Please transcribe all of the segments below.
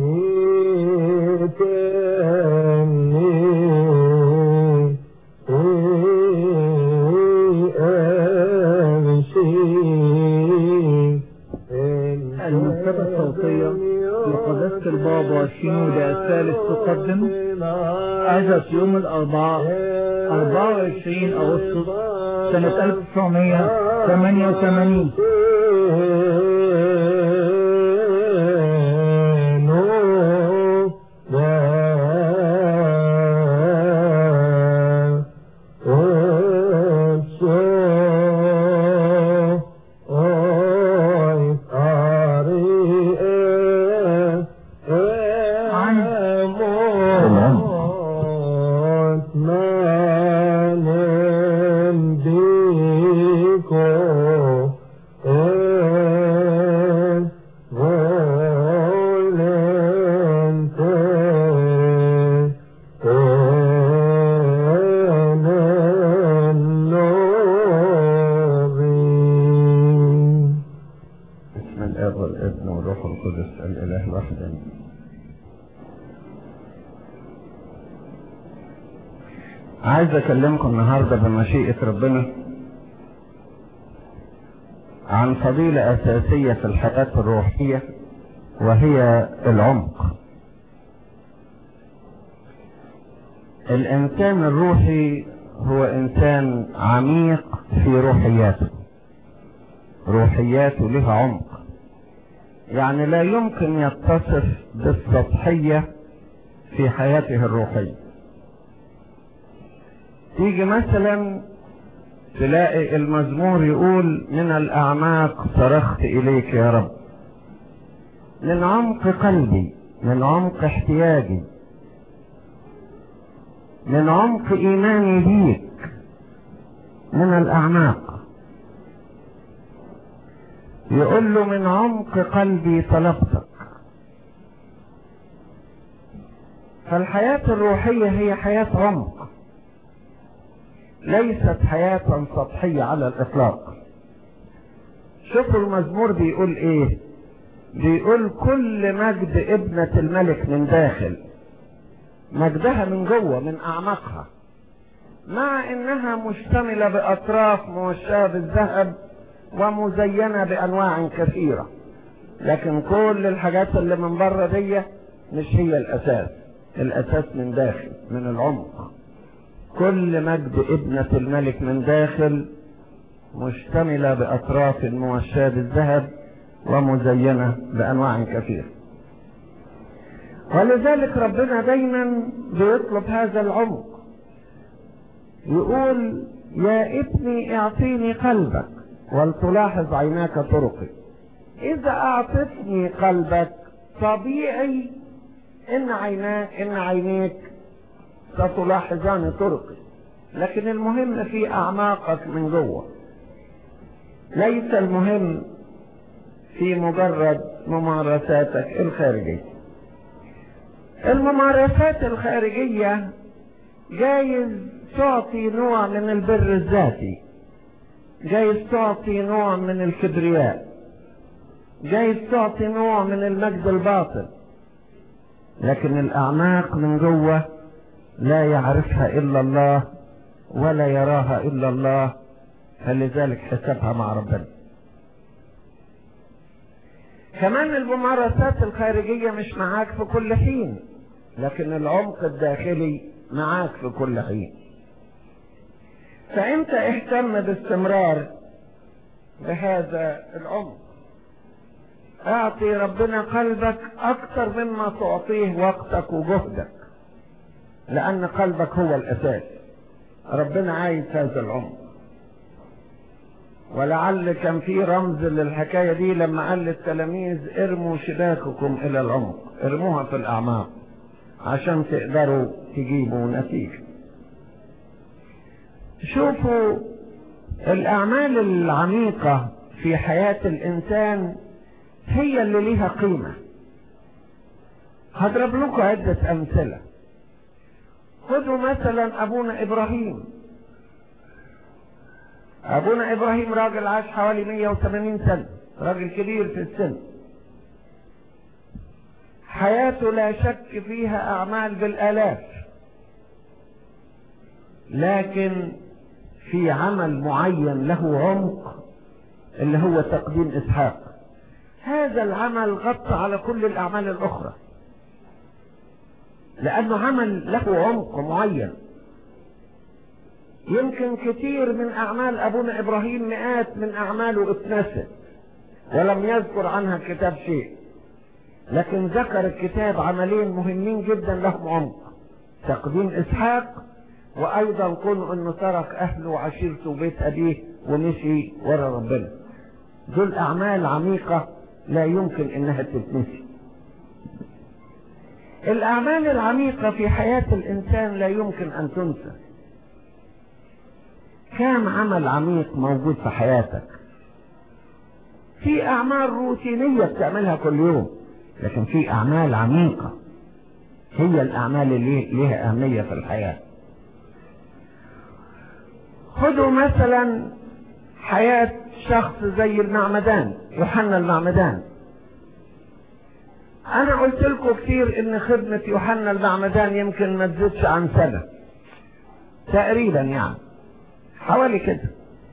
المكتبة الصوتية لقداسة البابا شنودة الثالث تقدم أجت يوم الأربعاء 24 أغسطس سنة 1988 بسم الاب والابن والروح القدس الاله الواحد امين عايز اكلمكم النهارده بمشيئه ربنا عن فضيله اساسيه في الحياه الروحيه وهي العمق الانسان الروحي هو انسان عميق في روحياته روحياته لها عمق يعني لا يمكن يتصف بالسطحية في حياته الروحية تيجي مثلا تلاقي المزمور يقول من الأعماق صرخت إليك يا رب من عمق قلبي من عمق احتياجي من عمق إيماني بيك من الأعماق يقول له من عمق قلبي طلبتك فالحياة الروحية هي حياة عمق ليست حياة سطحية على الإطلاق شوفوا المزمور بيقول إيه بيقول كل مجد ابنة الملك من داخل مجدها من جوه من أعماقها مع إنها مشتملة بأطراف موشاة بالذهب ومزينة بأنواع كثيرة لكن كل الحاجات اللي من بره دي مش هي الأساس الأساس من داخل من العمق كل مجد ابنة الملك من داخل مشتملة بأطراف موشاة بالذهب ومزينة بأنواع كثيرة ولذلك ربنا دايما بيطلب هذا العمق يقول يا ابني اعطيني قلبك ولتلاحظ عيناك طرقي اذا اعطتني قلبك طبيعي ان عيناك ان عينيك ستلاحظان طرقي لكن المهم في اعماقك من جوه ليس المهم في مجرد ممارساتك الخارجيه الممارسات الخارجيه جايز تعطي نوع من البر الذاتي جايز تعطي نوع من الكبرياء جايز تعطي نوع من المجد الباطل لكن الأعماق من جوه لا يعرفها إلا الله ولا يراها إلا الله فلذلك حسابها مع ربنا كمان الممارسات الخارجية مش معاك في كل حين لكن العمق الداخلي معاك في كل حين فانت اهتم باستمرار بهذا العمق اعطي ربنا قلبك اكثر مما تعطيه وقتك وجهدك لان قلبك هو الاساس ربنا عايز هذا العمق ولعل كان في رمز للحكاية دي لما قال للتلاميذ ارموا شباككم الى العمق ارموها في الاعماق عشان تقدروا تجيبوا نتيجة شوفوا الأعمال العميقة في حياة الإنسان هي اللي ليها قيمة هضرب لكم عدة أمثلة خذوا مثلا أبونا إبراهيم أبونا إبراهيم راجل عاش حوالي 180 سنة راجل كبير في السن حياته لا شك فيها أعمال بالآلاف لكن في عمل معين له عمق اللي هو تقديم إسحاق هذا العمل غطى على كل الأعمال الأخرى لأنه عمل له عمق معين يمكن كثير من أعمال أبونا إبراهيم مئات من أعماله اتنست ولم يذكر عنها الكتاب شيء لكن ذكر الكتاب عملين مهمين جدا لهم عمق تقديم إسحاق وأيضا كون أنه ترك أهله وعشيرته وبيت أبيه ومشي ورا ربنا دول أعمال عميقة لا يمكن إنها تتنسي الأعمال العميقة في حياة الإنسان لا يمكن أن تنسى كم عمل عميق موجود في حياتك في أعمال روتينية بتعملها كل يوم لكن في أعمال عميقة هي الأعمال اللي لها أهمية في الحياة خذوا مثلا حياة شخص زي المعمدان يوحنا المعمدان انا قلت لكم كتير ان خدمة يوحنا المعمدان يمكن ما تزيدش عن سنة تقريبا يعني حوالي كده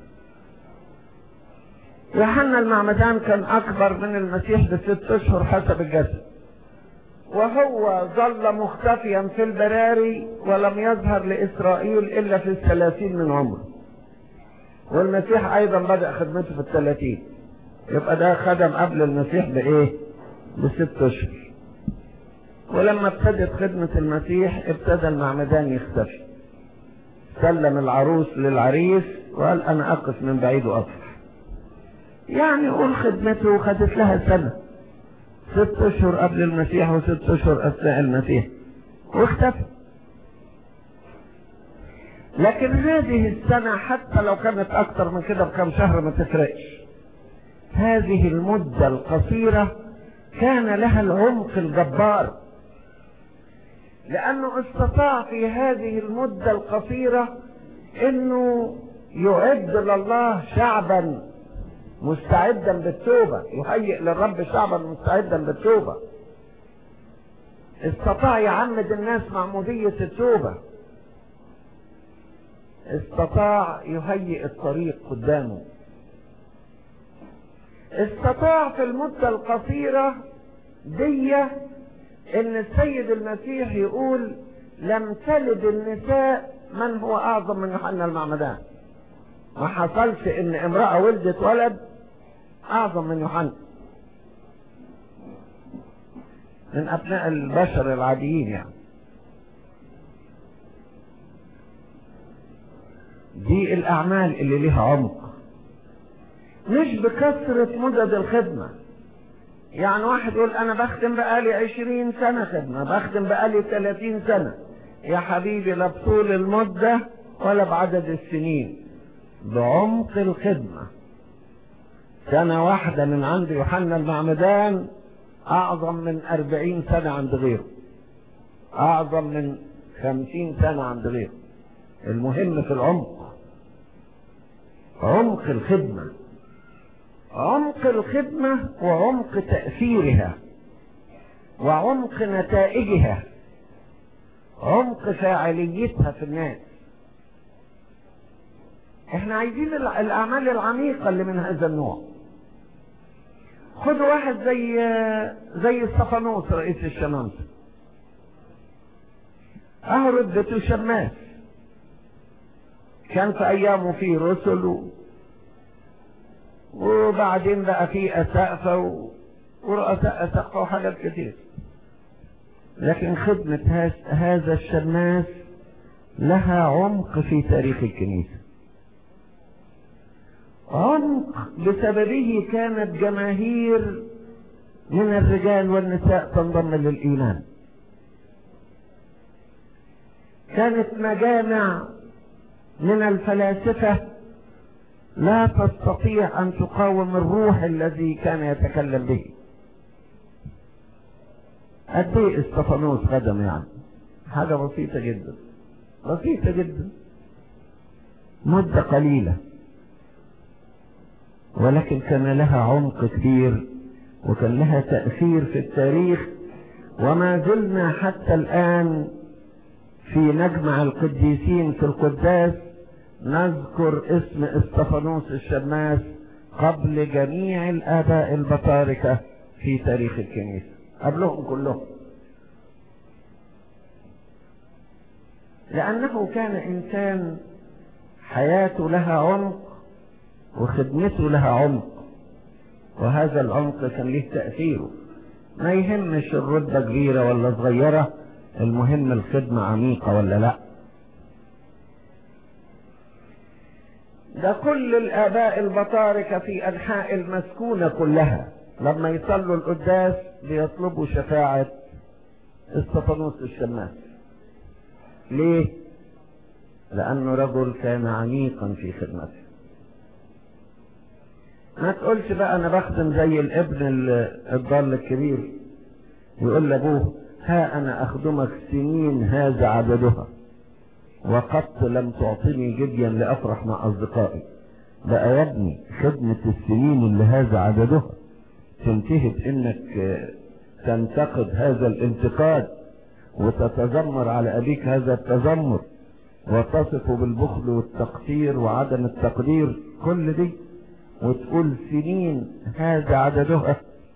يوحنا المعمدان كان اكبر من المسيح بست اشهر حسب الجسد وهو ظل مختفيا في البراري ولم يظهر لاسرائيل الا في الثلاثين من عمره والمسيح ايضا بدأ خدمته في الثلاثين يبقى ده خدم قبل المسيح بايه بست اشهر ولما ابتدت خدمة المسيح ابتدى المعمدان يختفي سلم العروس للعريس وقال انا اقف من بعيد وافرح يعني قول خدمته خدت لها سنة ست اشهر قبل المسيح وست اشهر اثناء المسيح واختفى لكن هذه السنة حتى لو كانت اكتر من كده بكم شهر ما تفرقش هذه المدة القصيرة كان لها العمق الجبار لانه استطاع في هذه المدة القصيرة انه يعد لله شعبا مستعدا بالتوبة يهيئ للرب شعبا مستعدا بالتوبة استطاع يعمد الناس معمودية التوبة استطاع يهيئ الطريق قدامه استطاع في المدة القصيرة دي ان السيد المسيح يقول لم تلد النساء من هو اعظم من يوحنا المعمدان ما حصلش ان امرأة ولدت ولد اعظم من يوحنا من ابناء البشر العاديين يعني دي الاعمال اللي ليها عمق مش بكثرة مدد الخدمة يعني واحد يقول انا بخدم بقالي عشرين سنة خدمة بخدم بقالي ثلاثين سنة يا حبيبي لا بطول المدة ولا بعدد السنين بعمق الخدمة سنة واحدة من عند يوحنا المعمدان اعظم من اربعين سنة عند غيره اعظم من خمسين سنة عند غيره المهم في العمق عمق الخدمه عمق الخدمة وعمق تأثيرها وعمق نتائجها عمق فاعليتها في الناس احنا عايزين الاعمال العميقة اللي من هذا النوع خد واحد زي زي استفانوس رئيس الشمامسة اهو ردته شماس كان في ايامه في رسل وبعدين بقى في أسقفة ورؤساء أسقفة وحاجات كتير لكن خدمة هذا الشماس لها عمق في تاريخ الكنيسة عمق بسببه كانت جماهير من الرجال والنساء تنضم للإيمان كانت مجامع من الفلاسفة لا تستطيع ان تقاوم الروح الذي كان يتكلم به قد ايه استفانوس خدم يعني حاجه بسيطه جدا بسيطه جدا مده قليله ولكن كان لها عمق كبير وكان لها تاثير في التاريخ وما زلنا حتى الآن في مجمع القديسين في القداس نذكر اسم استفانوس الشماس قبل جميع الآباء البطاركة في تاريخ الكنيسة قبلهم كلهم لأنه كان إنسان حياته لها عمق وخدمته لها عمق وهذا العمق كان له تأثيره ما يهمش الرتبة كبيرة ولا صغيرة المهم الخدمة عميقة ولا لا ده كل الآباء البطاركة في أنحاء المسكونة كلها لما يصلوا القداس بيطلبوا شفاعة استفانوس الشماس ليه؟ لأنه رجل كان عميقا في خدمته ما تقولش بقى أنا بخدم زي الابن الضال الكبير يقول لأبوه ها أنا أخدمك سنين هذا عددها وقد لم تعطني جديا لأفرح مع أصدقائي بقى يا ابني خدمة السنين اللي هذا عددها تنتهي بإنك تنتقد هذا الانتقاد وتتذمر على أبيك هذا التذمر وتصف بالبخل والتقصير وعدم التقدير كل دي وتقول سنين هذا عددها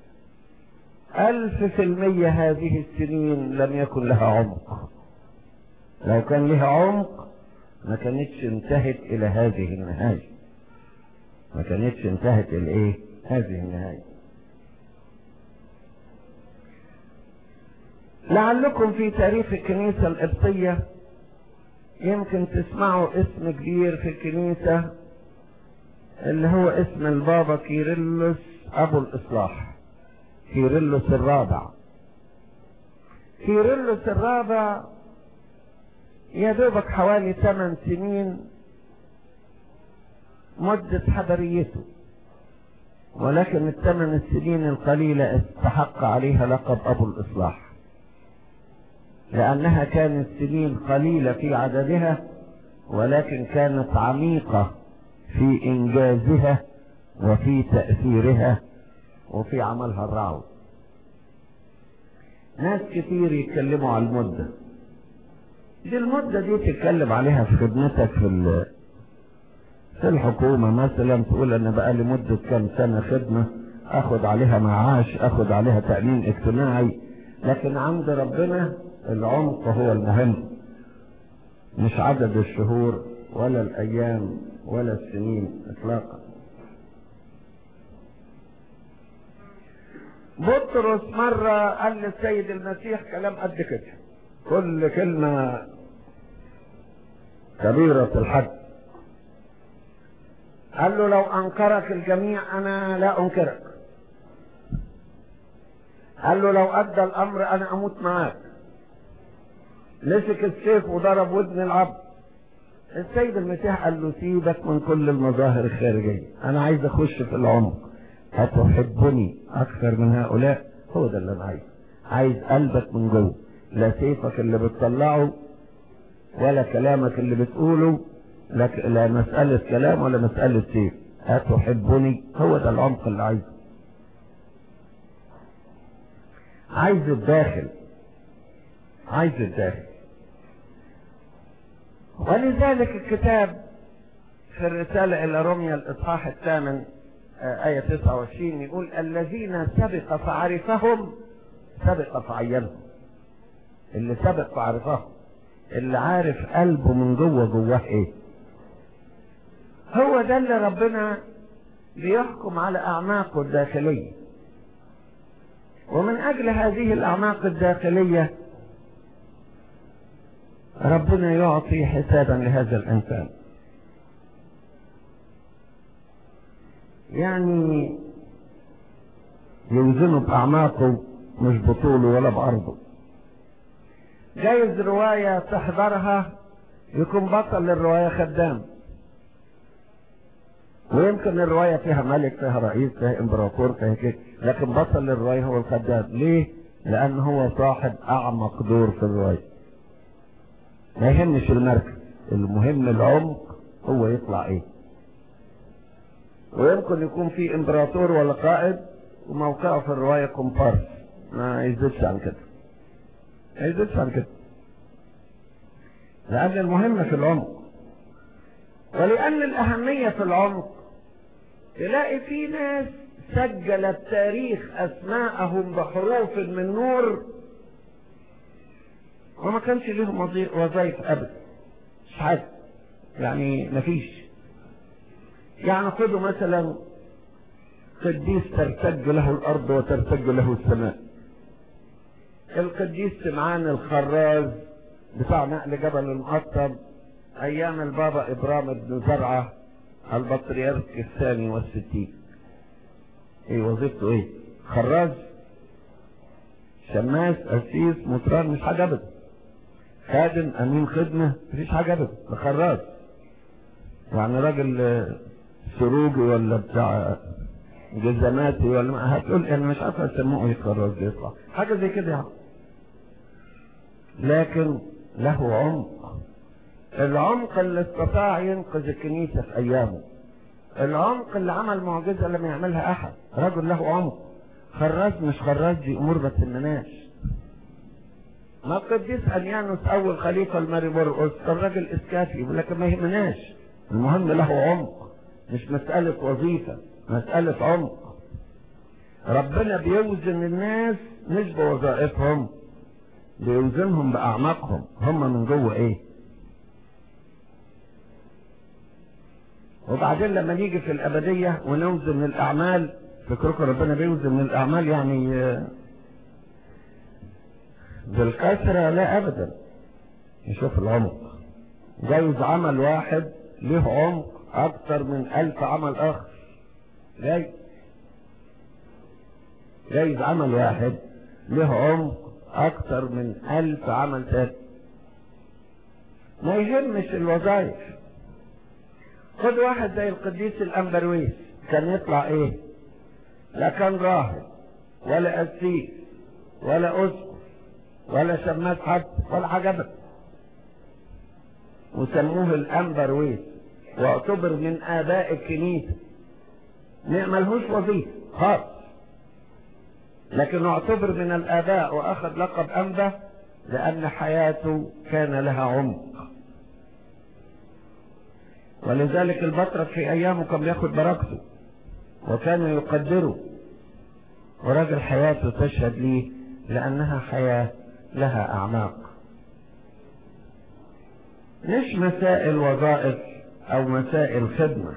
ألف في المية هذه السنين لم يكن لها عمق لو كان لها عمق ما كانتش انتهت إلى هذه النهاية ما كانتش انتهت إلى إيه هذه النهاية لعلكم في تاريخ الكنيسة القبطية يمكن تسمعوا اسم كبير في الكنيسة اللي هو اسم البابا كيرلس أبو الإصلاح كيرلس الرابع كيرلس الرابع يا دوبك حوالي ثمان سنين مدة حضريته ولكن الثمان السنين القليلة استحق عليها لقب أبو الإصلاح لأنها كانت سنين قليلة في عددها ولكن كانت عميقة في إنجازها وفي تأثيرها وفي عملها الرعو ناس كتير يتكلموا على المدة دي المدة دي تتكلم عليها في خدمتك في في الحكومة مثلا تقول أنا بقى لي مدة كام سنة خدمة أخد عليها معاش أخد عليها تأمين اجتماعي لكن عند ربنا العمق هو المهم مش عدد الشهور ولا الأيام ولا السنين إطلاقا بطرس مرة قال للسيد المسيح كلام قد كده كل كلمة كبيرة الحد قال له لو أنكرك الجميع أنا لا أنكرك قال له لو أدى الأمر أنا أموت معاك مسك السيف وضرب ودن العبد السيد المسيح قال له سيبك من كل المظاهر الخارجية أنا عايز أخش في العمق هتحبني أكثر من هؤلاء هو ده اللي أنا عايزه عايز قلبك من جوه لا سيفك اللي بتطلعه ولا كلامك اللي بتقوله لا, لا مسألة كلام ولا مسألة سيف هتحبني هو ده العمق اللي عايزه عايز الداخل عايز الداخل ولذلك الكتاب في الرسالة إلى روميا الإصحاح الثامن آية 29 يقول الذين سبق فعرفهم سبق فعينهم اللي سبق فعرفهم اللي عارف قلبه من جوه جواه ايه هو ده اللي ربنا بيحكم على اعماقه الداخليه ومن اجل هذه الاعماق الداخليه ربنا يعطي حسابا لهذا الانسان يعني يوزنه باعماقه مش بطوله ولا بعرضه جايز رواية تحضرها يكون بطل الرواية خدام ويمكن الرواية فيها ملك فيها رئيس فيها امبراطور فيها كده لكن بطل الرواية هو الخدام ليه؟ لأن هو صاحب أعمق دور في الرواية ما يهمش المركز المهم العمق هو يطلع ايه ويمكن يكون في امبراطور ولا قائد وموقعه في الرواية كومبارس ما يزيدش عن كده ما يزيدش عن كده لأن المهم في العمق ولأن الأهمية في العمق تلاقي في ناس سجل التاريخ أسماءهم بحروف من نور وما كانش لهم وظائف أبدا مش حاجة يعني مفيش يعني خذوا مثلا قديس ترتج له الأرض وترتج له السماء القديس سمعان الخراز بتاع نقل جبل المقطم أيام البابا إبرام بن زرعة البطريرك الثاني والستين ايه وظيفته ايه خراز شماس قسيس مطران مش حاجه ابدا خادم امين خدمه مفيش حاجه ابدا ده خراز يعني راجل سروجي ولا بتاع جزماتي ولا ما هتقول انا مش عارف اسموه ايه خراز ده يطلع حاجه زي كده يعني لكن له عمق العمق اللي استطاع ينقذ الكنيسه في ايامه العمق اللي عمل معجزة لم يعملها أحد رجل له عمق خراج مش خراج دي أمور ما تهمناش ما القديس أنيانوس أول خليفة الماري مرقس كان راجل إسكافي لكن ما يهمناش المهم له عمق مش مسألة وظيفة مسألة عمق ربنا بيوزن الناس مش بوظائفهم بيوزنهم بأعماقهم هم من جوه إيه وبعدين لما نيجي في الأبدية ونوزن الأعمال فكركم ربنا بيوزن الأعمال يعني بالكسرة لا أبدا نشوف العمق جايز عمل واحد له عمق أكثر من ألف عمل آخر جايز جايز عمل واحد له عمق أكثر من ألف عمل ثاني ما يهمش الوظائف خد واحد زي القديس الأنبرويس كان يطلع ايه لا كان راهب ولا قسيس ولا أسقف ولا شماس حد ولا حاجة أبدا وسموه الأنبرويس واعتبر من آباء الكنيسة ملهوش وظيفة خالص لكن اعتبر من الآباء وأخذ لقب أنبا لأن حياته كان لها عمق ولذلك البطرك في ايامه كان بياخد بركته وكان يقدره وراجل حياته تشهد ليه لانها حياة لها اعماق مش مسائل وظائف او مسائل خدمة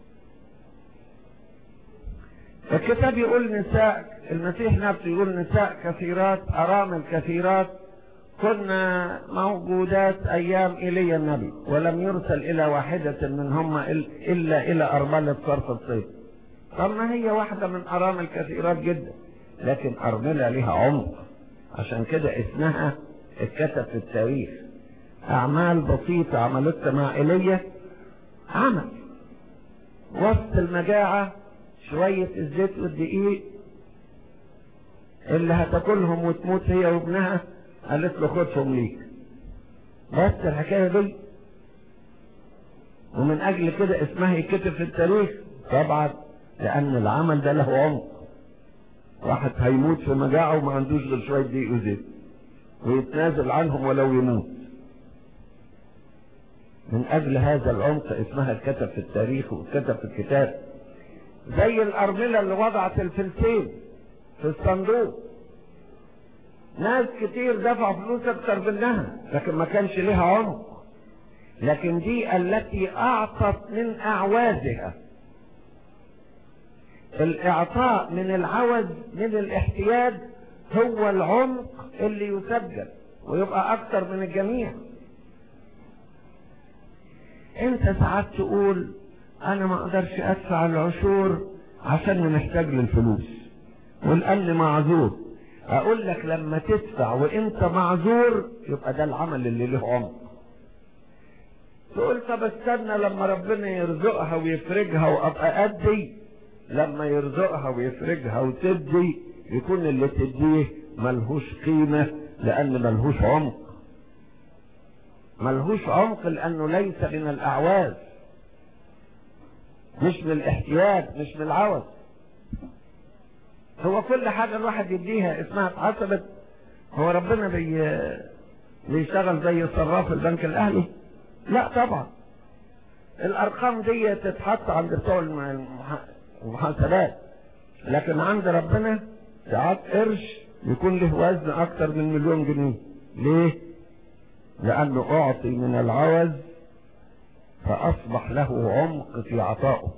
الكتاب يقول نساء المسيح نفسه يقول نساء كثيرات ارامل كثيرات كنا موجودات ايام ايليا النبي ولم يرسل الى واحدة منهما الا الى ارملة صرف الصيف طب ما هي واحدة من ارامل كثيرات جدا لكن ارملة لها عمق عشان كده اسمها اتكتب في التاريخ اعمال بسيطة عملتها مع ايليا عمل وسط المجاعة شوية الزيت والدقيق اللي هتاكلهم وتموت هي وابنها قالت له خدهم ليك بس الحكاية دي ومن اجل كده اسمها يتكتب في التاريخ طبعا لان العمل ده له عمق واحد هيموت في مجاعة وما عندوش غير شوية دقيق وزيت ويتنازل عنهم ولو يموت من اجل هذا العمق اسمها اتكتب في التاريخ واتكتب في الكتاب زي الارملة اللي وضعت الفلسين في الصندوق ناس كتير دفعوا فلوس اكتر منها لكن ما كانش لها عمق لكن دي التي اعطت من اعوازها الاعطاء من العوز من الاحتياج هو العمق اللي يسجل ويبقى اكتر من الجميع انت ساعات تقول انا ما اقدرش ادفع العشور عشان محتاج للفلوس والان معذور اقول لك لما تدفع وانت معذور يبقى ده العمل اللي له عمق تقول طب استنى لما ربنا يرزقها ويفرجها وابقى ادي لما يرزقها ويفرجها وتدي يكون اللي تديه ملهوش قيمة لان ملهوش عمق ملهوش عمق لانه ليس من الاعواز مش من الاحتياج مش من العوز هو كل حاجة الواحد يديها اسمها اتحسبت هو ربنا بي بيشتغل زي صراف البنك الاهلي لا طبعا الارقام دي تتحط عند بتوع المحاسبات لكن عند ربنا ساعات قرش يكون له وزن اكتر من مليون جنيه ليه لانه اعطي من العوز فاصبح له عمق في عطائه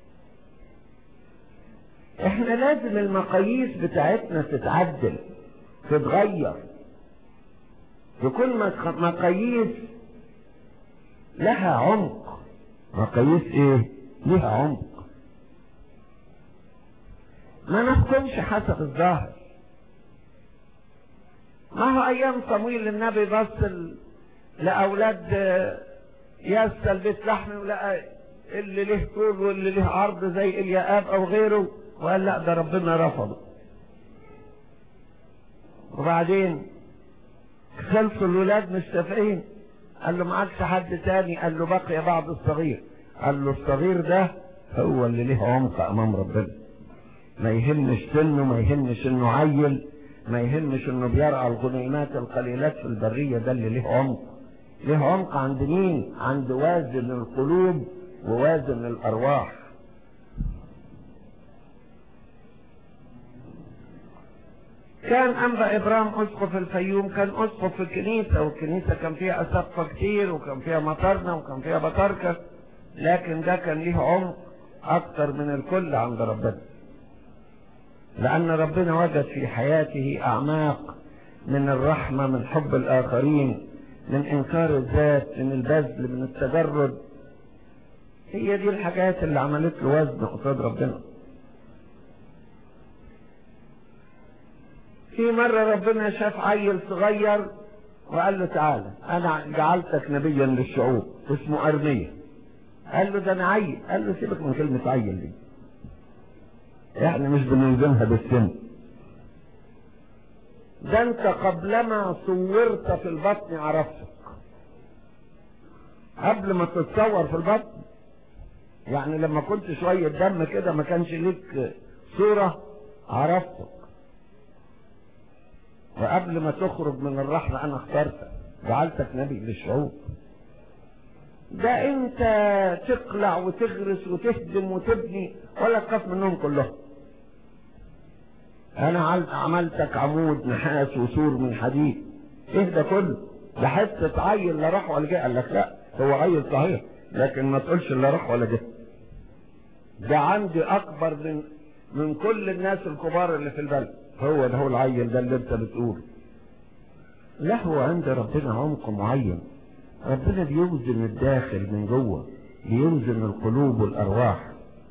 احنا لازم المقاييس بتاعتنا تتعدل تتغير تكون مقاييس لها عمق مقاييس ايه لها عمق ما نحكمش حسب الظاهر ما هو ايام صمويل النبي بص لاولاد ياسا البيت لحم ولقى اللي له طول واللي له عرض زي الياب او غيره وقال لا ده ربنا رفضه وبعدين خلصوا الولاد مستفقين قال له معكش حد تاني قال له بقي بعض الصغير قال له الصغير ده هو اللي له عمق امام ربنا ما يهمش سنه ما يهمش انه عيل ما يهمش انه بيرعى الغنيمات القليلات في البرية ده اللي له عمق له عمق عند مين عند وازن القلوب ووازن الارواح كان أنبا إبرام أسقف الفيوم كان أسقف في الكنيسة والكنيسة كان فيها أسقفة كتير وكان فيها مطرنة وكان فيها بطاركة لكن ده كان ليه عمق أكتر من الكل عند ربنا لأن ربنا وجد في حياته أعماق من الرحمة من حب الآخرين من إنكار الذات من البذل من التجرد هي دي الحاجات اللي عملت له وزن قصاد ربنا في مرة ربنا شاف عيل صغير وقال له تعالى انا جعلتك نبيا للشعوب اسمه ارمية قال له ده انا عيل قال له سيبك من كلمة عيل دي احنا مش بنلزمها بالسن ده انت قبلما صورت في البطن عرفتك قبل ما تتصور في البطن يعني لما كنت شوية دم كده ما كانش ليك صورة عرفتك وقبل ما تخرج من الرحمة انا اخترتك جعلتك نبي للشعوب ده انت تقلع وتغرس وتهدم وتبني ولا تخاف منهم كلهم انا عملتك عمود نحاس وسور من حديد ايه ده كله ده حته عيل لا راح ولا جه قال لك لا هو عيل صحيح لكن ما تقولش لا راح ولا جه ده عندي اكبر من من كل الناس الكبار اللي في البلد هو ده هو العيل ده اللي انت بتقوله له عند ربنا عمق معين ربنا بيوزن الداخل من جوه بيوزن القلوب والارواح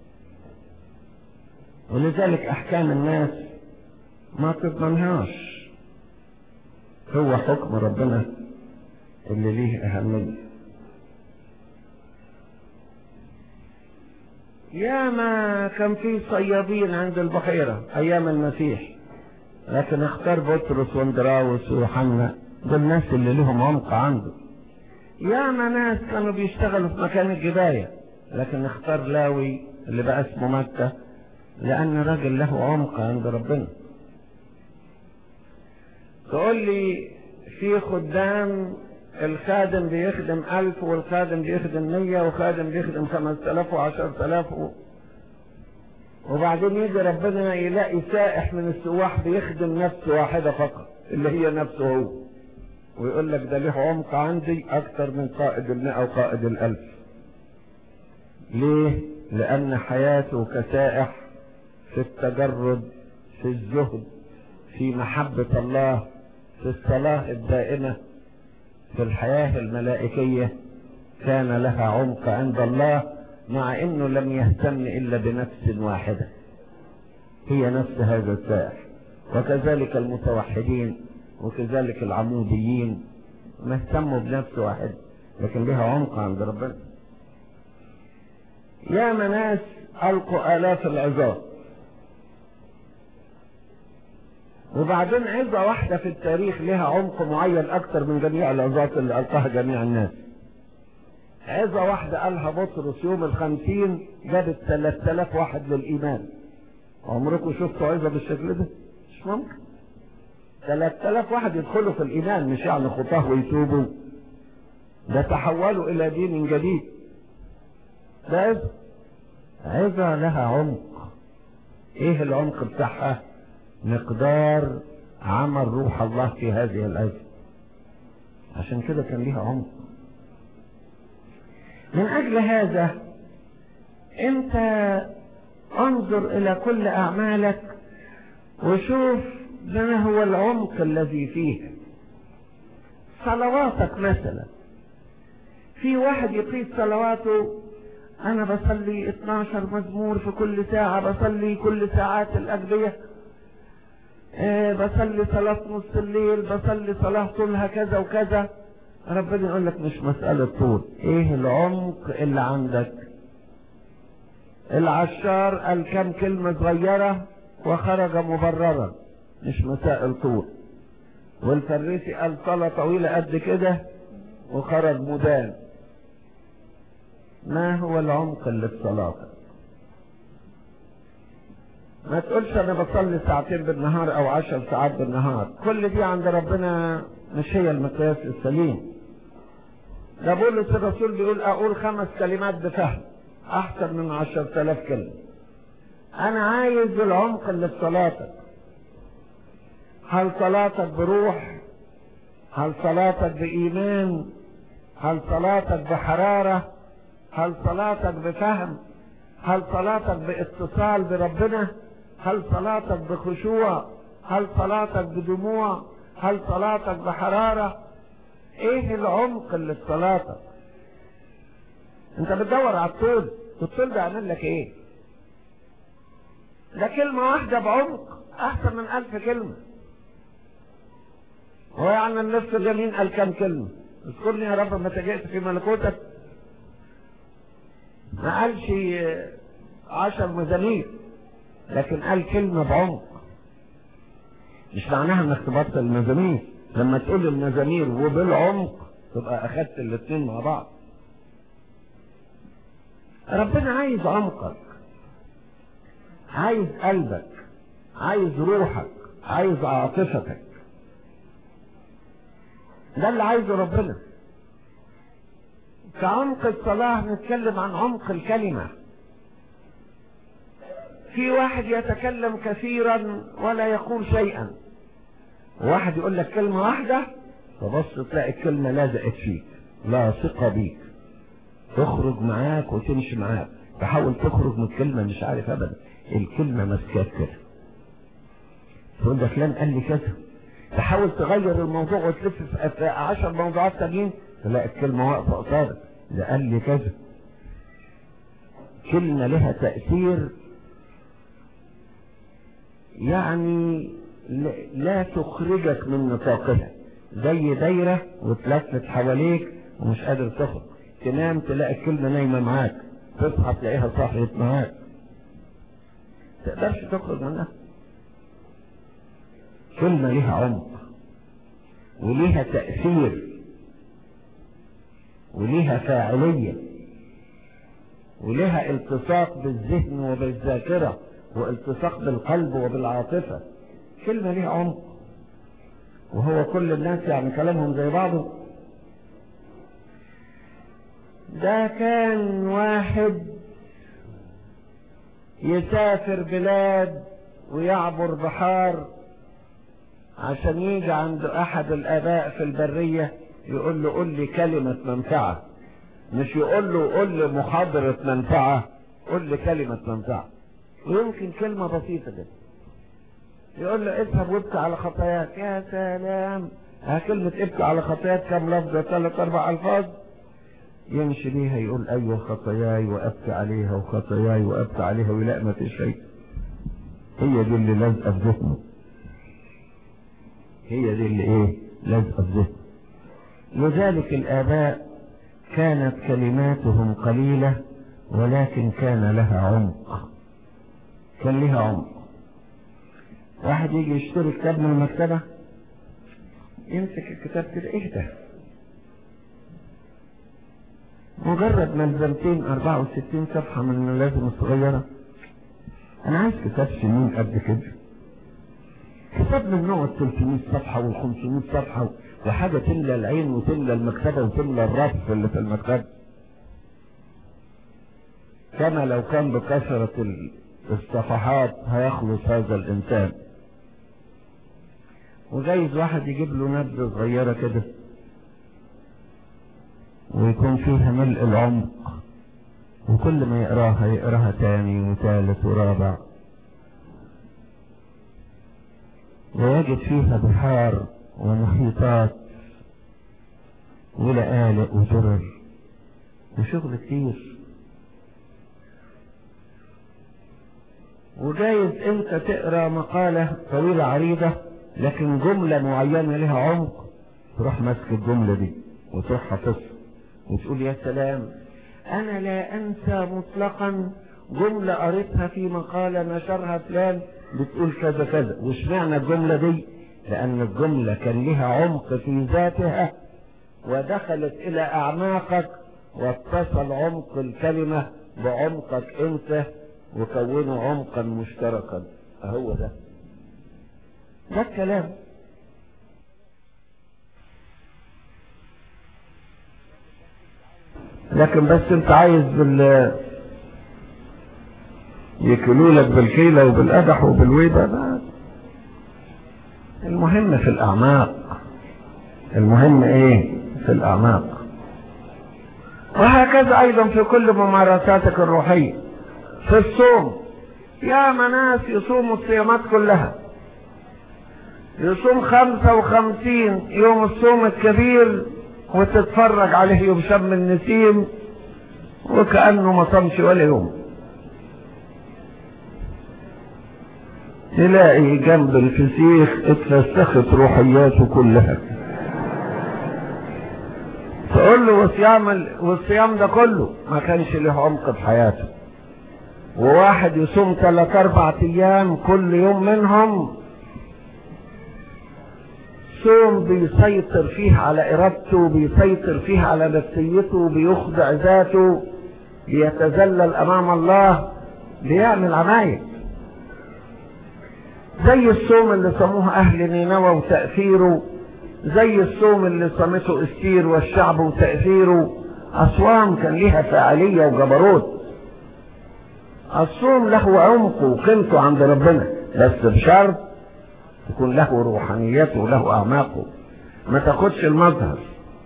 ولذلك احكام الناس ما تضمنهاش هو حكم ربنا اللي ليه اهميه يا ما كان في صيادين عند البحيرة أيام المسيح لكن اختار بطرس واندراوس ويوحنا دول الناس اللي لهم عمق عنده يا ما ناس كانوا بيشتغلوا في مكان الجباية لكن اختار لاوي اللي بقى اسمه مكة لأن راجل له عمق عند ربنا تقول لي في خدام الخادم بيخدم ألف والخادم بيخدم مية وخادم بيخدم خمس تلاف وعشر تلاف وبعدين يجي ربنا يلاقي سائح من السواح بيخدم نفس واحدة فقط اللي هي نفسه هو ويقول لك ده له عمق عندي أكتر من قائد المئة وقائد الألف ليه؟ لأن حياته كسائح في التجرد في الزهد في محبة الله في الصلاة الدائمة في الحياة الملائكية كان لها عمق عند الله مع انه لم يهتم الا بنفس واحدة هي نفس هذا السائح وكذلك المتوحدين وكذلك العموديين ما اهتموا بنفس واحدة لكن لها عمق عند ربنا يا ناس القوا الاف العظات وبعدين عظة واحدة في التاريخ لها عمق معين أكثر من جميع العظات اللي ألقاها جميع الناس عظة واحدة قالها بطرس يوم الخمسين جابت 3000 واحد للإيمان عمركم شفتوا عظة بالشكل ده؟ مش ممكن 3000 واحد يدخلوا في الإيمان مش يعني خطاه ويتوبوا ده تحولوا إلى دين جديد ده عظة عظة لها عمق ايه العمق بتاعها مقدار عمل روح الله في هذه العظة عشان كده كان ليها عمق من أجل هذا أنت انظر إلى كل أعمالك وشوف ما هو العمق الذي فيها صلواتك مثلا في واحد يقيس صلواته انا بصلي 12 مزمور في كل ساعة بصلي كل ساعات الاجبية أه بصلي صلاة نص الليل بصلي صلاة طولها كذا وكذا ربنا يقول لك مش مسألة طول ايه العمق اللي عندك العشار قال كم كلمة صغيرة وخرج مبررا مش مسائل طول والفريسي قال صلاة طويلة قد كده وخرج مدان ما هو العمق اللي في صلاتك ما تقولش انا بصلي ساعتين بالنهار او عشر ساعات بالنهار كل دي عند ربنا مش هي المقياس السليم ده بولس الرسول بيقول اقول خمس كلمات بفهم احسن من عشر تلاف كلمة انا عايز العمق اللي في صلاتك هل صلاتك بروح هل صلاتك بإيمان هل صلاتك بحرارة هل صلاتك بفهم هل صلاتك باتصال بربنا هل صلاتك بخشوع هل صلاتك بدموع هل صلاتك بحرارة ايه العمق اللي في صلاتك انت بتدور على الطول الطول ده يعمل لك ايه ده كلمة واحدة بعمق احسن من الف كلمة هو يعني النصف اليمين قال كام كلمة اذكرني يا رب متى جئت في ملكوتك ما قالش عشر مزامير لكن قال كلمة بعمق مش معناها انك تبطل المزامير لما تقول المزامير وبالعمق تبقى اخدت الاثنين مع بعض ربنا عايز عمقك عايز قلبك عايز روحك عايز عاطفتك ده اللي عايزه ربنا كعمق الصلاة نتكلم عن عمق الكلمة في واحد يتكلم كثيرا ولا يقول شيئا واحد يقول لك كلمة واحدة تبص تلاقي الكلمة لازقت فيك لا ثقة بيك تخرج معاك وتمشي معاك تحاول تخرج من الكلمة مش عارف ابدا الكلمة ماسكاك كده تقول ده فلان قال لي كذا تحاول تغير الموضوع وتلف في عشر موضوعات تانيين تلاقي الكلمة واقفة قصادك ده قال لي كذا كلمة لها تأثير يعني لا تخرجك من نطاقها زي دايرة وتلفت حواليك ومش قادر تخرج تنام تلاقي الكلمة نايمة معاك تصحى تلاقيها صحيت معاك تقدرش تخرج منها كلمة لها عمق وليها تأثير وليها فاعلية ولها التصاق بالذهن وبالذاكرة والتصاق بالقلب وبالعاطفة كلمة ليها عمق وهو كل الناس يعني كلامهم زي بعضه ده كان واحد يسافر بلاد ويعبر بحار عشان يجي عند احد الاباء في البرية يقول له قول لي كلمة منفعة مش يقول له قول لي محاضرة منفعة قول لي كلمة منفعة ويمكن كلمة بسيطة جدا يقول له اذهب وابكي على خطاياك يا سلام ها كلمة ابكي على خطاياك كم لفظة ثلاث اربع الفاظ يمشي بيها يقول ايوه خطاياي وابكي عليها وخطاياي وابكي عليها ويلاقي ما فيش شيء هي دي اللي لازقه في ذهنه هي دي اللي ايه لازقه في ذهنه لذلك الاباء كانت كلماتهم قليله ولكن كان لها عمق كان لها عمق واحد يجي يشتري كتاب من المكتبه يمسك الكتاب كده ايه ده مجرد ملزمتين 64 صفحة من الملازم الصغيرة أنا عايز كتاب سنين قد كده كتاب من نوع ال 300 صفحة وال 500 صفحة وحاجة تملى العين وتملى المكتبة وتملى الرف اللي في المكتبة كما لو كان بكثرة الصفحات هيخلص هذا الإنسان وجايز واحد يجيب له نبذة صغيرة كده ويكون فيها ملء العمق وكل ما يقراها يقراها تاني وثالث ورابع ويجد فيها بحار ومحيطات ولآلئ وزرر وشغل كتير وجايز انت تقرا مقالة طويلة عريضة لكن جملة معينة لها عمق تروح ماسك الجملة دي وتروح حافظها وتقول يا سلام انا لا انسى مطلقا جملة قريتها في مقالة نشرها فلان بتقول كذا كذا واشمعنى الجملة دي لان الجملة كان لها عمق في ذاتها ودخلت الى اعماقك واتصل عمق الكلمة بعمقك انت وكونوا عمقا مشتركا هو ده ده الكلام لكن بس انت عايز بال يكلوا لك بالكيلة وبالقدح وبالويبة لا المهم في الأعماق المهم ايه في الأعماق وهكذا أيضا في كل ممارساتك الروحية في الصوم يا ناس يصوموا الصيامات كلها يصوم خمسة وخمسين يوم الصوم الكبير وتتفرج عليه يوم شم النسيم وكأنه ما صامش ولا يوم تلاقي جنب الفسيخ اتفسخت روحياته كلها تقول له والصيام والصيام ده كله ما كانش له عمق في حياته وواحد يصوم ثلاث اربع ايام كل يوم منهم صوم بيسيطر فيه على ارادته بيسيطر فيه على نفسيته بيخضع ذاته بيتذلل امام الله بيعمل عمايل زي الصوم اللي صاموه اهل نينوى وتأثيره زي الصوم اللي صامته استير والشعب وتأثيره اصوام كان ليها فاعلية وجبروت الصوم له عمقه وقيمته عند ربنا بس بشرط تكون له روحانيته وله اعماقه ما تاخدش المظهر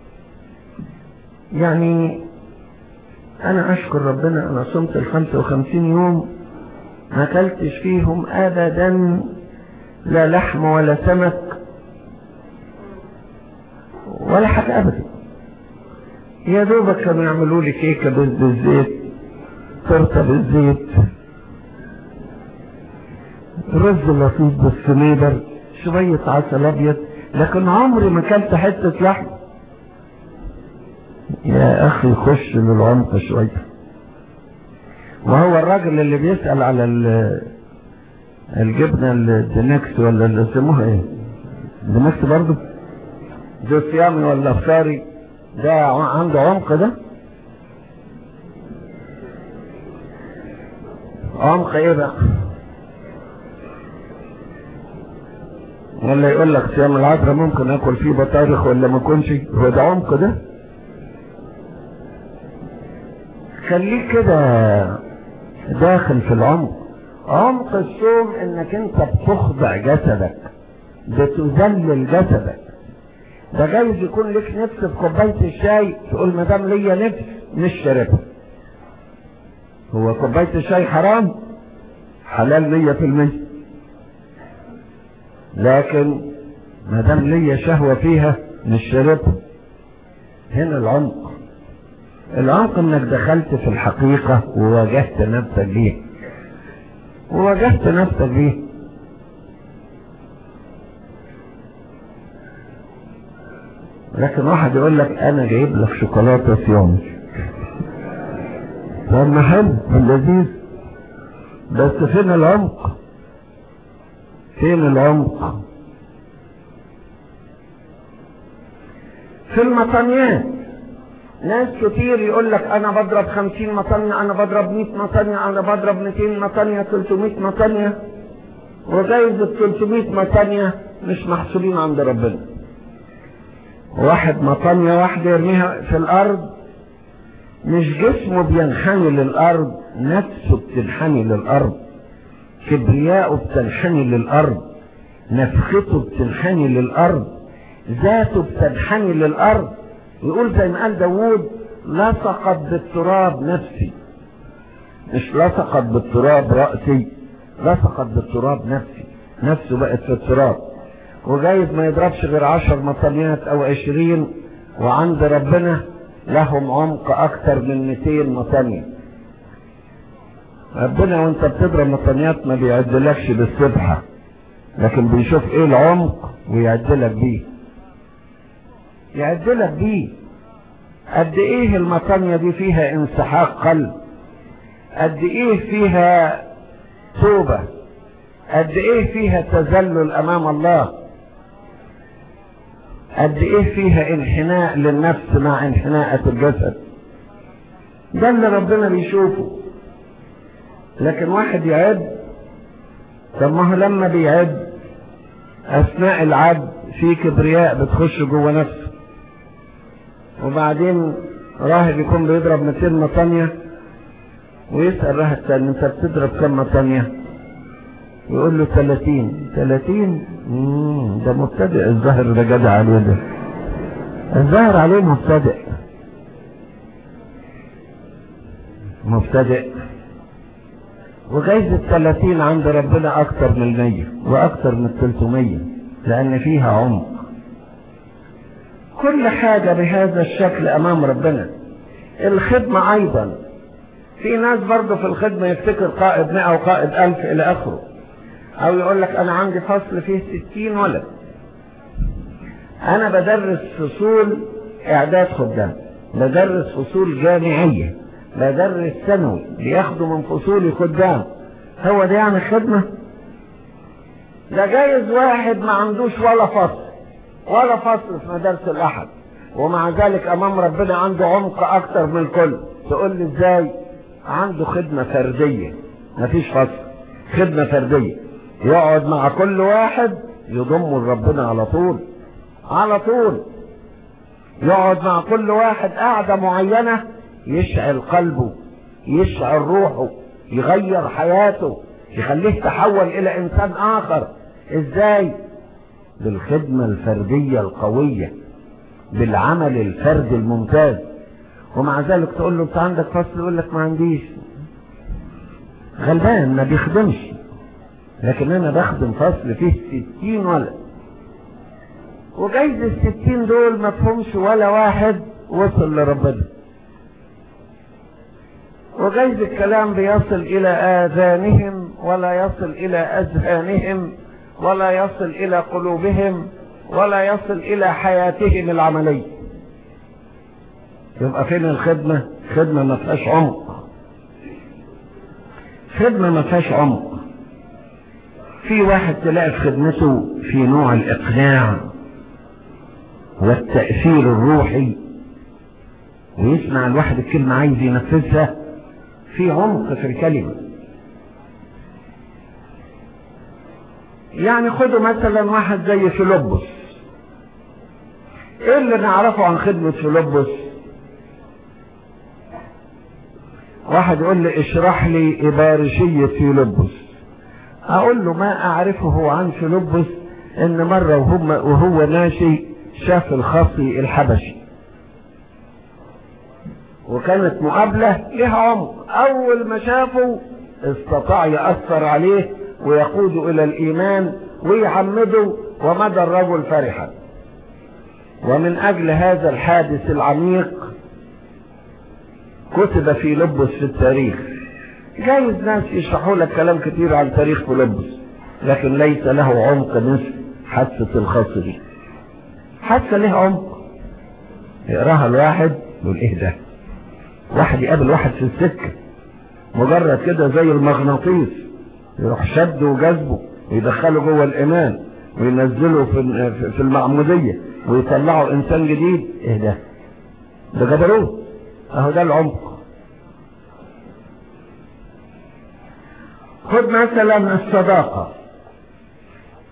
يعني انا اشكر ربنا انا صمت ال 55 يوم ما اكلتش فيهم ابدا لا لحم ولا سمك ولا حاجه ابدا يا دوبك كانوا يعملوا لي كيكه بالزيت تورته بالزيت رز لطيف بالسنيبر شوية عسل ابيض لكن عمري ما اكلت حتة لحم يا اخي خش للعمق شوية وهو الراجل اللي بيسأل على الجبنة الدنكس ولا اللي اسموها ايه دنكس برضه ده صيامي ولا افطاري ده عنده عمق ده عمق ايه بقى ولا يقول لك صيام العذراء ممكن اكل فيه بطارخ ولا ما اكونش هو ده عمق ده خليك كده داخل في العمق عمق الصوم انك انت بتخضع جسدك بتذلل جسدك ده جايز يكون لك نفس في كوبايه الشاي تقول ما دام ليا نفس مش شاربها هو كوبايه الشاي حرام حلال ليا في المية لكن ما دام ليا شهوه فيها مش شاربها هنا العمق العمق انك دخلت في الحقيقه وواجهت نفسك بيها وواجهت نفسك بيها لكن واحد يقول لك انا جايب لك شوكولاته صيامي طب ما حلو لذيذ بس فين العمق فين العمق في المطنيات ناس كتير يقول لك انا بضرب خمسين مطنية انا بضرب مئة مطنية انا بضرب مئتين مطنية تلتمائة مطنية وجايز ال 300 مطانية مش محسوبين عند ربنا واحد مطانية واحدة يرميها في الأرض مش جسمه بينحني للأرض نفسه بتنحني للأرض كبرياءه بتنحني للأرض نفخته بتنحني للأرض ذاته بتنحني للأرض يقول زي ما قال داوود لصقت بالتراب نفسي مش لصقت بالتراب رأسي لصقت بالتراب نفسي نفسه بقت في التراب وجايز ما يضربش غير عشر مطنيات او عشرين وعند ربنا لهم عمق اكتر من 200 مطنية ربنا وانت بتضرب مطنيات ما بيعدلكش بالسبحة لكن بيشوف ايه العمق ويعدلك بيه يعدلك بيه قد ايه المطانية دي فيها انسحاق قلب قد ايه فيها توبة قد ايه فيها تذلل امام الله قد ايه فيها انحناء للنفس مع انحناءة الجسد ده اللي ربنا بيشوفه لكن واحد يعد طب ما هو لما بيعد اثناء العد في كبرياء بتخش جوه نفسه وبعدين راهب يكون بيضرب 200 مطانية ويسأل راهب تاني انت بتضرب كم مطانية يقول له 30 30 مم، ده مبتدئ الظاهر ده جدع عليه ده الظاهر عليه مبتدئ مبتدئ وجايز الثلاثين عند ربنا اكتر من المية واكتر من التلتمية لان فيها عمق كل حاجة بهذا الشكل امام ربنا الخدمة ايضا في ناس برضه في الخدمة يفتكر قائد مئة وقائد الف الى اخره او يقول لك انا عندي فصل فيه ستين ولد انا بدرس فصول اعداد خدام بدرس فصول جامعية بدرس ثانوي بياخدوا من فصولي خدام هو ده يعني خدمة ده جايز واحد ما عندوش ولا فصل ولا فصل في مدارس الاحد ومع ذلك امام ربنا عنده عمق اكتر من الكل تقول لي ازاي عنده خدمة فردية مفيش فصل خدمة فردية يقعد مع كل واحد يضمه لربنا على طول على طول يقعد مع كل واحد قعدة معينة يشعل قلبه يشعل روحه يغير حياته يخليه تحول الى انسان اخر ازاي بالخدمة الفردية القوية بالعمل الفردي الممتاز ومع ذلك تقول له انت عندك فصل يقول لك ما عنديش غلبان ما بيخدمش لكن انا بخدم فصل فيه ستين ولد وجايز الستين دول ما فهمش ولا واحد وصل لربنا وجايز الكلام بيصل الى اذانهم ولا يصل الى اذهانهم ولا يصل الى قلوبهم ولا يصل الى حياتهم العمليه يبقى فين الخدمه خدمه ما فيهاش عمق خدمه ما فيهاش عمق في واحد تلاقي في خدمته في نوع الاقناع والتاثير الروحي ويسمع الواحد الكلمه عايز ينفذها في عمق في الكلمه يعني خدوا مثلا واحد زي فيلبس ايه اللي نعرفه عن خدمة فيلبس واحد يقول لي اشرح لي إبارشية فيلبس اقول له ما اعرفه عن فيلبس ان مرة وهم وهو ماشي شاف الخصي الحبشي وكانت مقابلة لها عمق اول ما شافه استطاع يأثر عليه ويقود الى الايمان ويعمده ومدى الرجل فرحا ومن اجل هذا الحادث العميق كتب في لبس في التاريخ جايز ناس يشرحوا لك كلام كتير عن تاريخ فيلبس لكن ليس له عمق مثل حادثة الخاص دي حادثة لها عمق يقراها الواحد يقول ايه ده واحد يقابل واحد في السكة مجرد كده زي المغناطيس يروح شده وجذبه ويدخله جوه الايمان وينزله في في المعموديه ويطلعه انسان جديد ايه ده ده جبروت اهو ده العمق خد مثلا الصداقه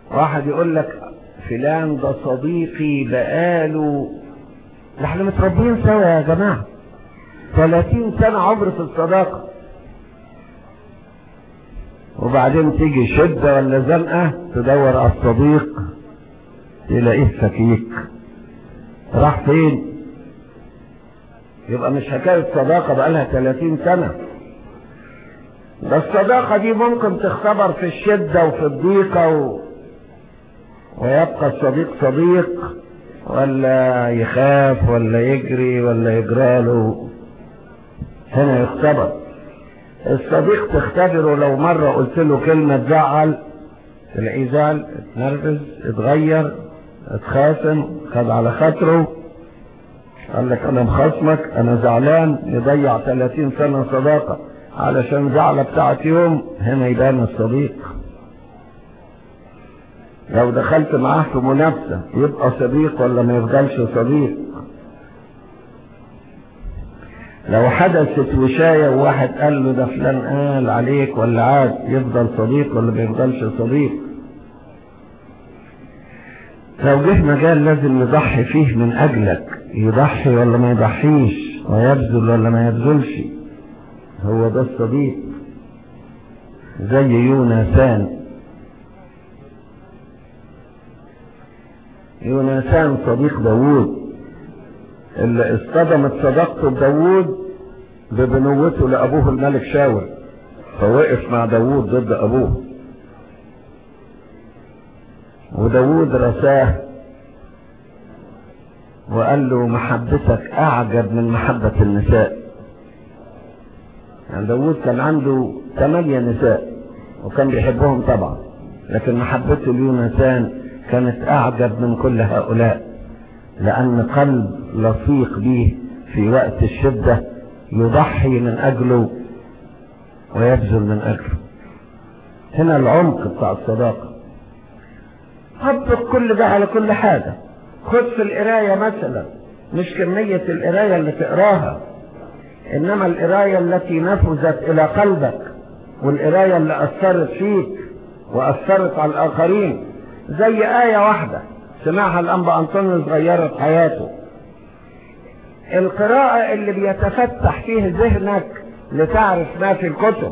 واحد يقول لك فلان ده صديقي بقاله ده احنا متربيين سوا يا جماعة 30 سنة عمر في الصداقة وبعدين تيجي شدة ولا زنقة تدور على الصديق تلاقيه فكيك راح فين يبقى مش حكاية صداقة بقالها 30 سنة ده الصداقة دي ممكن تختبر في الشدة وفي الضيقة و... ويبقى الصديق صديق ولا يخاف ولا يجري ولا يجراله هنا يختبر الصديق تختبره لو مرة قلت له كلمة تزعل تلاقيه زعل اتنرفز اتغير اتخاصم خد على خاطره قال لك انا مخاصمك انا زعلان يضيع 30 سنة صداقة علشان زعلة بتاعت يوم هنا يبان الصديق لو دخلت معاه في منافسة يبقى صديق ولا ما يفضلش صديق لو حدثت وشاية وواحد قال له ده فلان قال عليك ولا عاد يفضل صديق ولا ما يفضلش صديق لو جه مجال لازم يضحي فيه من اجلك يضحي ولا ما يضحيش ويبذل ولا ما يبذلش هو ده الصديق زي يونسان يونسان صديق داوود اللي اصطدمت صداقته بداوود ببنوته لابوه الملك شاول فوقف مع داوود ضد ابوه وداوود رساه وقال له محبتك اعجب من محبة النساء يعني داوود كان عنده ثمانية نساء وكان بيحبهم طبعا لكن محبته ليونسان كانت اعجب من كل هؤلاء لان قلب لصيق به في وقت الشدة يضحي من اجله ويبذل من اجله هنا العمق بتاع الصداقة طبق كل ده على كل حاجة خد في القراية مثلا مش كمية القراية اللي تقراها انما القراية التي نفذت الى قلبك والقراية اللي اثرت فيك واثرت على الاخرين زي آية واحدة سمعها الانبا انطونيوس غيرت حياته القراءة اللي بيتفتح فيه ذهنك لتعرف ما في الكتب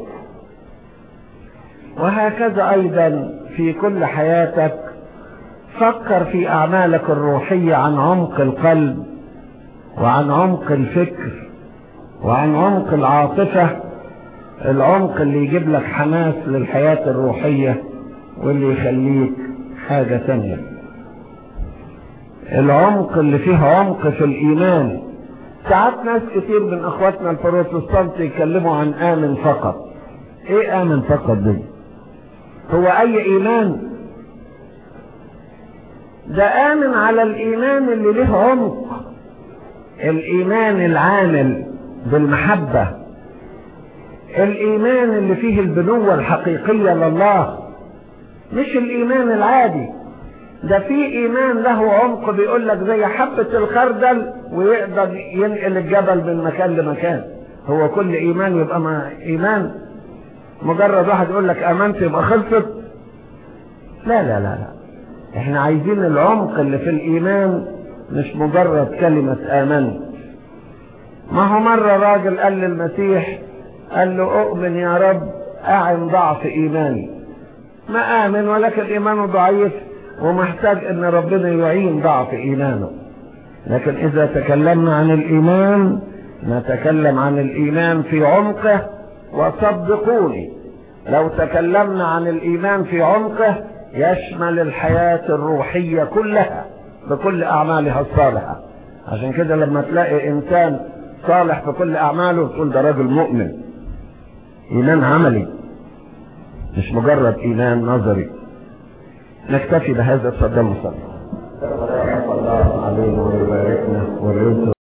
وهكذا ايضا في كل حياتك فكر في اعمالك الروحية عن عمق القلب وعن عمق الفكر وعن عمق العاطفة العمق اللي يجيب لك حماس للحياة الروحية واللي يخليك حاجة تانية العمق اللي فيه عمق في الإيمان ساعات ناس كتير من اخواتنا البروتستانت يتكلموا عن آمن فقط ايه آمن فقط دي هو اي ايمان ده آمن على الإيمان اللي له عمق الإيمان العامل بالمحبة الإيمان اللي فيه البنوة الحقيقية لله مش الإيمان العادي ده في إيمان له عمق بيقول لك زي حبة الخردل ويقدر ينقل الجبل من مكان لمكان هو كل إيمان يبقى ما إيمان مجرد واحد يقول لك آمنت يبقى خلصت لا لا لا لا احنا عايزين العمق اللي في الايمان مش مجرد كلمة امنت ما هو مرة راجل قال للمسيح قال له اؤمن يا رب اعن ضعف ايماني ما امن ولكن ايمانه ضعيف ومحتاج ان ربنا يعين ضعف ايمانه لكن اذا تكلمنا عن الايمان نتكلم عن الايمان في عمقه وصدقوني لو تكلمنا عن الايمان في عمقه يشمل الحياة الروحية كلها بكل أعمالها الصالحة عشان كده لما تلاقي إنسان صالح في كل أعماله تقول ده راجل مؤمن إيمان عملي مش مجرد إيمان نظري نكتفي بهذا تفضلوا صلى الله عليه ويباركنا ويرزق